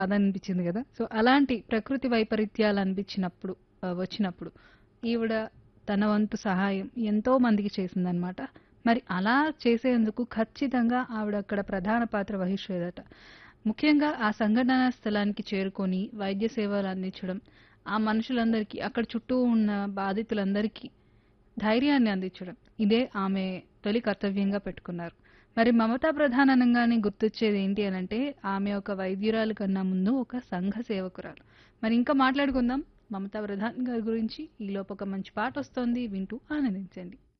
బాధ అనిపించింది కదా! సో, అలాంటి ప్రకృతి వైపరీత్యాలు అనిపించినప్పుడు ఆహ్, వచ్చినప్పుడు ఈవిడ తన వంతు సహాయం ఎంతో మందికి చేసిందనమాట. మరి అలా చేసేందుకు ఖచ్చితంగా ఆవిడ అక్కడ ప్రధాన పాత్ర వహించేదట. ముఖ్యంగా ఆ సంఘటనా స్థలానికి చేరుకొని వైద్య సేవలు అందించడం, ఆ మనుషులందరికీ అక్కడ చుట్టూ ఉన్న బాధితులందరికీ ధైర్యాన్ని అందించడం. ఇదే ఆమె తొలి కర్తవ్యంగా పెట్టుకున్నారు. మరి మమతా ప్రధాన్ అనంగానే గుర్తొచ్చేది ఏంటి అనంటే ఆమె ఒక వైద్యురాలు కన్నా ముందు ఒక సంఘ సేవకురాలు. మరి ఇంకా మాట్లాడుకుందాం మమతా ప్రధాన్ గారి గురించి. ఈలోపు ఒక మంచి పాటొస్తోంది వింటూ ఆనందించండి.